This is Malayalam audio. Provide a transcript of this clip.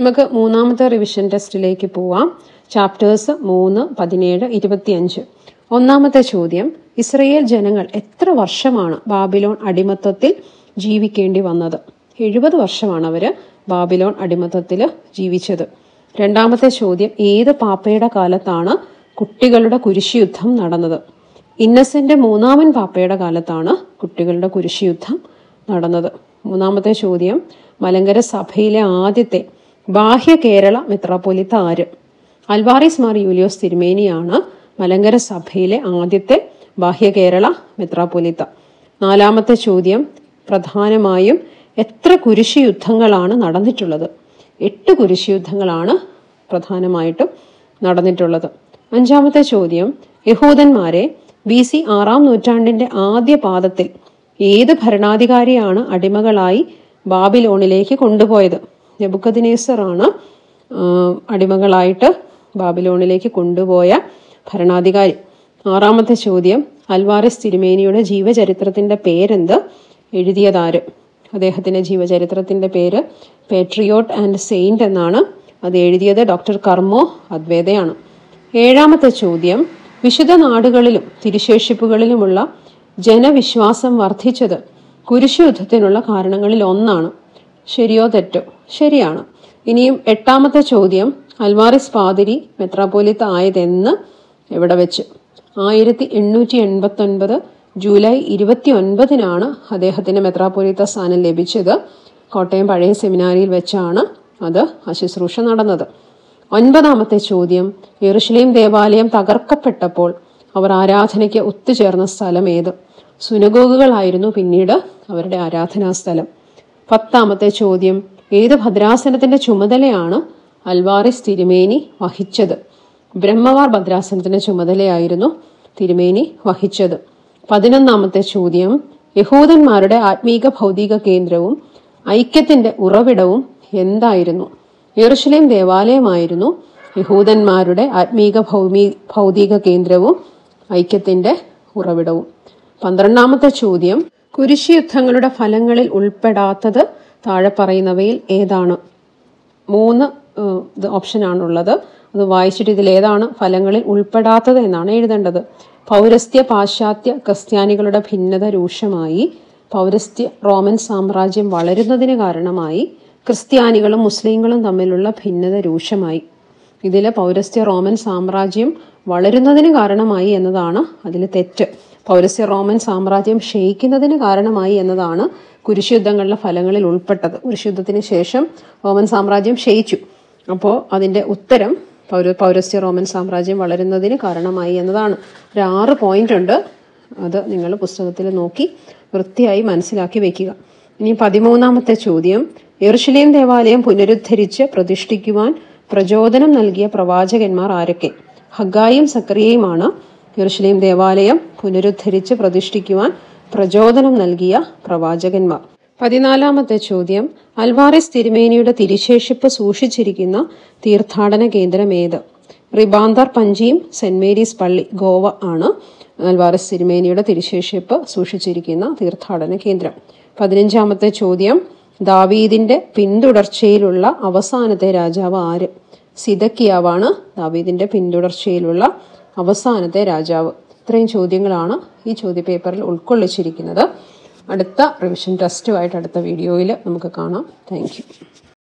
നമുക്ക് മൂന്നാമത്തെ റിവിഷൻ ടെസ്റ്റിലേക്ക് പോവാം ചാപ്റ്റേഴ്സ് മൂന്ന് പതിനേഴ് ഇരുപത്തിയഞ്ച് ഒന്നാമത്തെ ചോദ്യം ഇസ്രയേൽ ജനങ്ങൾ എത്ര വർഷമാണ് ബാബിലോൺ അടിമത്തത്തിൽ ജീവിക്കേണ്ടി വന്നത് എഴുപത് വർഷമാണ് അവര് ബാബിലോൺ അടിമത്തത്തിൽ ജീവിച്ചത് രണ്ടാമത്തെ ചോദ്യം ഏത് പാപ്പയുടെ കാലത്താണ് കുട്ടികളുടെ കുരിശുയുദ്ധം നടന്നത് ഇന്നസെന്റ് മൂന്നാമൻ പാപ്പയുടെ കാലത്താണ് കുട്ടികളുടെ കുരിശുയുദ്ധം നടന്നത് മൂന്നാമത്തെ ചോദ്യം മലങ്കര സഭയിലെ ആദ്യത്തെ ബാഹ്യ കേരള മെത്രാപ്പൊലിത്ത ആര് അൽവാറിസ് മാർ യൂലിയോസ് തിരുമേനിയാണ് മലങ്കര സഭയിലെ ആദ്യത്തെ ബാഹ്യ കേരള മെത്രാപ്പൊലിത്ത നാലാമത്തെ ചോദ്യം പ്രധാനമായും എത്ര കുരിശു യുദ്ധങ്ങളാണ് നടന്നിട്ടുള്ളത് എട്ട് കുരിശു യുദ്ധങ്ങളാണ് പ്രധാനമായിട്ടും നടന്നിട്ടുള്ളത് അഞ്ചാമത്തെ ചോദ്യം യഹൂദന്മാരെ ബി സി ആറാം നൂറ്റാണ്ടിന്റെ ആദ്യ പാദത്തിൽ ഏത് ഭരണാധികാരിയാണ് അടിമകളായി ബാബിലോണിലേക്ക് കൊണ്ടുപോയത് നെബുക്കദിനേസറാണ് അടിമകളായിട്ട് ബാബിലോണിലേക്ക് കൊണ്ടുപോയ ഭരണാധികാരി ആറാമത്തെ ചോദ്യം അൽവാറിസ് തിരുമേനിയുടെ ജീവചരിത്രത്തിന്റെ പേരെന്ത് എഴുതിയതാര് അദ്ദേഹത്തിന്റെ ജീവചരിത്രത്തിന്റെ പേര് പേട്രിയോട്ട് ആൻഡ് സെയിന്റ് എന്നാണ് അത് എഴുതിയത് ഡോക്ടർ കർമ്മോ അദ്വൈതയാണ് ഏഴാമത്തെ ചോദ്യം വിശുദ്ധ നാടുകളിലും തിരുശേഷിപ്പുകളിലുമുള്ള ജനവിശ്വാസം വർദ്ധിച്ചത് കുരിശുയുദ്ധത്തിനുള്ള കാരണങ്ങളിൽ ഒന്നാണ് ശരിയോ തെറ്റോ ശരിയാണ് ഇനിയും എട്ടാമത്തെ ചോദ്യം അൽവാറിസ് പാതിരി മെത്രാപോലിത്ത ആയതെന്ന് എവിടെ വെച്ച് ആയിരത്തി എണ്ണൂറ്റി എൺപത്തി ഒൻപത് ജൂലൈ ഇരുപത്തി ഒൻപതിനാണ് അദ്ദേഹത്തിന് മെത്രാപോലിത്ത സ്ഥാനം ലഭിച്ചത് കോട്ടയം പഴയ സെമിനാരിയിൽ വെച്ചാണ് അത് ആ ശുശ്രൂഷ നടന്നത് ഒൻപതാമത്തെ ചോദ്യം യെറുഷലേം ദേവാലയം തകർക്കപ്പെട്ടപ്പോൾ അവർ ആരാധനയ്ക്ക് ഒത്തുചേർന്ന സ്ഥലം ഏത് സുനഗോഗുകളായിരുന്നു പിന്നീട് അവരുടെ ആരാധനാ സ്ഥലം പത്താമത്തെ ചോദ്യം ഏത് ഭദ്രാസനത്തിന്റെ ചുമതലയാണ് അൽവാറിസ് തിരുമേനി വഹിച്ചത് ബ്രഹ്മവാർ ഭദ്രാസനത്തിന്റെ ചുമതലയായിരുന്നു തിരുമേനി വഹിച്ചത് പതിനൊന്നാമത്തെ ചോദ്യം യഹൂദന്മാരുടെ ആത്മീക ഭൗതിക കേന്ദ്രവും ഐക്യത്തിന്റെ ഉറവിടവും എന്തായിരുന്നു യെറുഷലേം ദേവാലയമായിരുന്നു യഹൂദന്മാരുടെ ആത്മീക ഭൗമി ഭൗതിക കേന്ദ്രവും ഐക്യത്തിന്റെ ഉറവിടവും പന്ത്രണ്ടാമത്തെ ചോദ്യം കുരിശുയുദ്ധങ്ങളുടെ ഫലങ്ങളിൽ ഉൾപ്പെടാത്തത് താഴെ പറയുന്നവയിൽ ഏതാണ് മൂന്ന് ഓപ്ഷനാണുള്ളത് അത് വായിച്ചിട്ട് ഇതിൽ ഏതാണ് ഫലങ്ങളിൽ ഉൾപ്പെടാത്തത് എന്നാണ് എഴുതേണ്ടത് പൗരസ്ത്യ പാശ്ചാത്യ ക്രിസ്ത്യാനികളുടെ ഭിന്നത രൂക്ഷമായി പൗരസ്ത്യ റോമൻ സാമ്രാജ്യം വളരുന്നതിന് കാരണമായി ക്രിസ്ത്യാനികളും മുസ്ലിങ്ങളും തമ്മിലുള്ള ഭിന്നത രൂക്ഷമായി ഇതിൽ പൗരസ്ത്യ റോമൻ സാമ്രാജ്യം വളരുന്നതിന് കാരണമായി എന്നതാണ് അതിൽ തെറ്റ് പൗരസ്ത്യ റോമൻ സാമ്രാജ്യം ക്ഷയിക്കുന്നതിന് കാരണമായി എന്നതാണ് കുരിശുദ്ധങ്ങളുടെ ഫലങ്ങളിൽ ഉൾപ്പെട്ടത് കുരിശുദ്ധത്തിന് ശേഷം റോമൻ സാമ്രാജ്യം ക്ഷയിച്ചു അപ്പോൾ അതിന്റെ ഉത്തരം പൗര പൗരസ്ത്യ റോമൻ സാമ്രാജ്യം വളരുന്നതിന് കാരണമായി എന്നതാണ് ഒരു ആറ് പോയിന്റ് ഉണ്ട് അത് നിങ്ങൾ പുസ്തകത്തിൽ നോക്കി വൃത്തിയായി മനസ്സിലാക്കി വെക്കുക ഇനി പതിമൂന്നാമത്തെ ചോദ്യം എറുഷലേം ദേവാലയം പുനരുദ്ധരിച്ച് പ്രതിഷ്ഠിക്കുവാൻ പ്രചോദനം നൽകിയ പ്രവാചകന്മാർ ആരൊക്കെ ഹഗായും സക്രിയയുമാണ് യെറുഷലേം ദേവാലയം പുനരുദ്ധരിച്ച് പ്രതിഷ്ഠിക്കുവാൻ പ്രചോദനം നൽകിയ പ്രവാചകന്മാർ പതിനാലാമത്തെ ചോദ്യം അൽവാറിസ് തിരുമേനിയുടെ തിരിശേഷിപ്പ് സൂക്ഷിച്ചിരിക്കുന്ന തീർത്ഥാടന കേന്ദ്രം ഏത് റിബാന്ദർ പഞ്ചിയും സെന്റ് മേരീസ് പള്ളി ഗോവ ആണ് അൽവാറിസ് തിരുമേനിയുടെ തിരിശേഷിപ്പ് സൂക്ഷിച്ചിരിക്കുന്ന തീർത്ഥാടന കേന്ദ്രം പതിനഞ്ചാമത്തെ ചോദ്യം ദാവീദിന്റെ പിന്തുടർച്ചയിലുള്ള അവസാനത്തെ രാജാവ് ആര് സിദക്കിയാവാണ് ദാവീദിന്റെ പിന്തുടർച്ചയിലുള്ള അവസാനത്തെ രാജാവ് ഇത്രയും ചോദ്യങ്ങളാണ് ഈ ചോദ്യപേപ്പറിൽ ഉൾക്കൊള്ളിച്ചിരിക്കുന്നത് അടുത്ത റിവിഷൻ ടെസ്റ്റുമായിട്ട് അടുത്ത വീഡിയോയിൽ നമുക്ക് കാണാം താങ്ക്